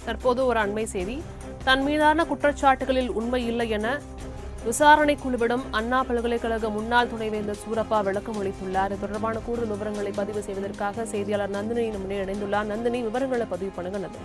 தற்போது ஒரு அண்மை செய்தி தன் மீதான குற்றச்சாட்டுகளில் உண்மை இல்லை என விசாரணை குழுவிடம் அண்ணா பல்கலைக்கழக முன்னாள் துணைவேந்தர் சூரப்பா விளக்கம் அளித்துள்ளார் இது தொடர்பான கூடுதல் விவரங்களை பதிவு செய்வதற்காக செய்தியாளர் நந்தினி நம்முடைய இணைந்துள்ளார் நந்தினி விவரங்களை பதிவு பண்ணுங்க நந்தினி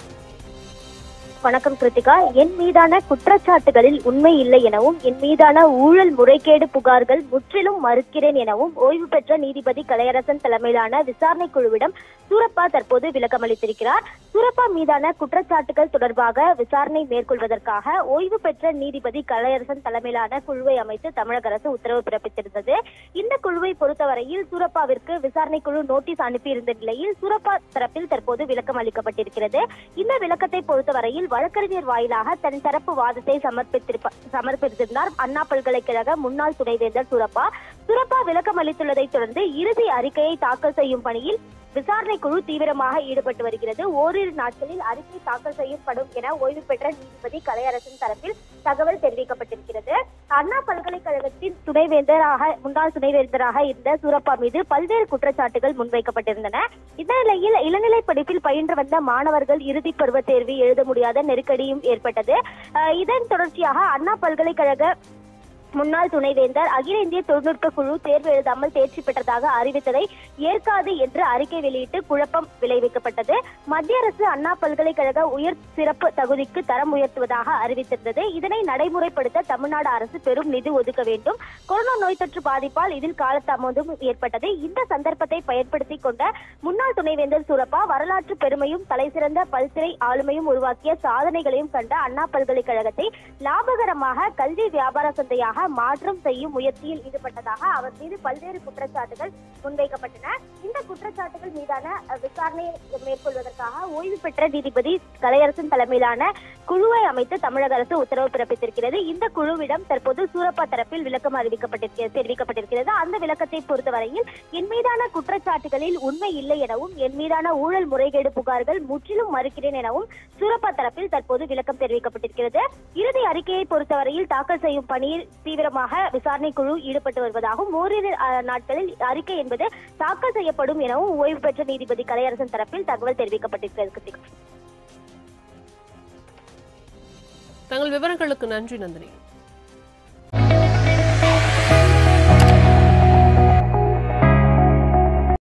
வணக்கம் கிருத்திகா என் மீதான குற்றச்சாட்டுகளில் உண்மை இல்லை எனவும் என் மீதான ஊழல் முறைகேடு புகார்கள் முற்றிலும் மறுக்கிறேன் எனவும் ஓய்வு பெற்ற நீதிபதி கலையரசன் தலைமையிலான விசாரணை குழுவிடம் சூரப்பா தற்போது விளக்கம் அளித்திருக்கிறார் சூரப்பா மீதான குற்றச்சாட்டுகள் தொடர்பாக விசாரணை மேற்கொள்வதற்காக ஓய்வு பெற்ற நீதிபதி கலையரசன் தலைமையிலான குழுவை அமைத்து தமிழக அரசு உத்தரவு பிறப்பித்திருந்தது இந்த குழுவை பொறுத்தவரையில் சூரப்பாவிற்கு விசாரணை குழு நோட்டீஸ் அனுப்பியிருந்த நிலையில் சூரப்பா தரப்பில் தற்போது விளக்கம் அளிக்கப்பட்டிருக்கிறது இந்த விளக்கத்தை பொறுத்தவரையில் வழக்கறிஞர் வாயிலாக தன் தரப்பு வாதத்தை சமர்ப்பித்திருப்ப சமர்ப்பித்திருந்தார் அண்ணா பல்கலைக்கழக முன்னாள் துணைவேந்தர் சுரப்பா சுரப்பா விளக்கம் அளித்துள்ளதைத் தொடர்ந்து இறுதி அறிக்கையை தாக்கல் செய்யும் பணியில் விசாரணை குழு தீவிரமாக ஈடுபட்டு வருகிறது ஓரிரு நாட்களில் அறிக்கை தாக்கல் செய்யப்படும் என ஓய்வு பெற்ற நீதிபதி கலையரசன் தரப்பில் தகவல் தெரிவிக்கப்பட்டிருக்கிறது அண்ணா பல்கலைக்கழகத்தின் துணைவேந்தராக முன்னாள் துணைவேந்தராக இருந்த சூரப்பா மீது பல்வேறு குற்றச்சாட்டுகள் முன்வைக்கப்பட்டிருந்தன இந்த நிலையில் இளநிலை படிப்பில் பயின்று வந்த மாணவர்கள் இறுதி பருவ தேர்வு எழுத முடியாத நெருக்கடியும் ஏற்பட்டது அஹ் இதன் தொடர்ச்சியாக அண்ணா பல்கலைக்கழக முன்னாள் துணைவேந்தர் அகில இந்திய தொழில்நுட்ப குழு தேர்வு எழுதாமல் தேர்ச்சி பெற்றதாக அறிவித்ததை ஏற்காது என்று அறிக்கை வெளியிட்டு குழப்பம் விளைவிக்கப்பட்டது மத்திய அரசு அண்ணா பல்கலைக்கழக உயர் சிறப்பு தகுதிக்கு தரம் உயர்த்துவதாக அறிவித்திருந்தது இதனை நடைமுறைப்படுத்த தமிழ்நாடு அரசு பெரும் நிதி ஒதுக்க வேண்டும் கொரோனா நோய் தொற்று பாதிப்பால் இதில் காலதாமதம் ஏற்பட்டது இந்த சந்தர்ப்பத்தை பயன்படுத்திக் கொண்ட முன்னாள் துணைவேந்தர் சூரப்பா வரலாற்று பெருமையும் தலைசிறந்த பல்சிறை ஆளுமையும் உருவாக்கிய சாதனைகளையும் கண்ட அண்ணா பல்கலைக்கழகத்தை லாபகரமாக கல்வி வியாபார சந்தையாக மாற்றம் செய்யும் முயற்சியில் ஈடுபட்டதாக அவர் மீது பல்வேறு குற்றச்சாட்டுகள் முன்வைக்கப்பட்டன இந்த குற்றச்சாட்டுகள் மீதான அஹ், விசாரணையை மேற்கொள்வதற்காக ஓய்வு பெற்ற நீதிபதி கலையரசன் தலைமையிலான குழுவை அமைத்து தமிழக அரசு உத்தரவு பிறப்பித்திருக்கிறது இந்த குழுவிடம் தற்போது சூரப்பா தரப்பில் விளக்கம் அறிவிக்கப்பட்டிருக்கிறது தெரிவிக்கப்பட்டிருக்கிறது அந்த விளக்கத்தை பொறுத்தவரையில் என் மீதான குற்றச்சாட்டுகளில் உண்மை இல்லை எனவும் என் மீதான ஊழல் முறைகேடு புகார்கள் முற்றிலும் மறுக்கிறேன் எனவும் சூரப்பா தரப்பில் தற்போது விளக்கம் தெரிவிக்கப்பட்டிருக்கிறது இறுதி அறிக்கையை பொறுத்தவரையில் தாக்கல் செய்யும் பணியில் தீவிரமாக விசாரணை குழு ஈடுபட்டு வருவதாகவும் ஓரிரு அஹ், நாட்களில் அறிக்கை என்பது தாக்கல் செய்யப்படும் எனவும் ஓய்வு பெற்ற நீதிபதி கலையரசன் தரப்பில் தகவல் தெரிவிக்கப்பட்டிருக்கிறது கிருத்திகா. தங்கள் விவரங்களுக்கு நன்றி நந்தினி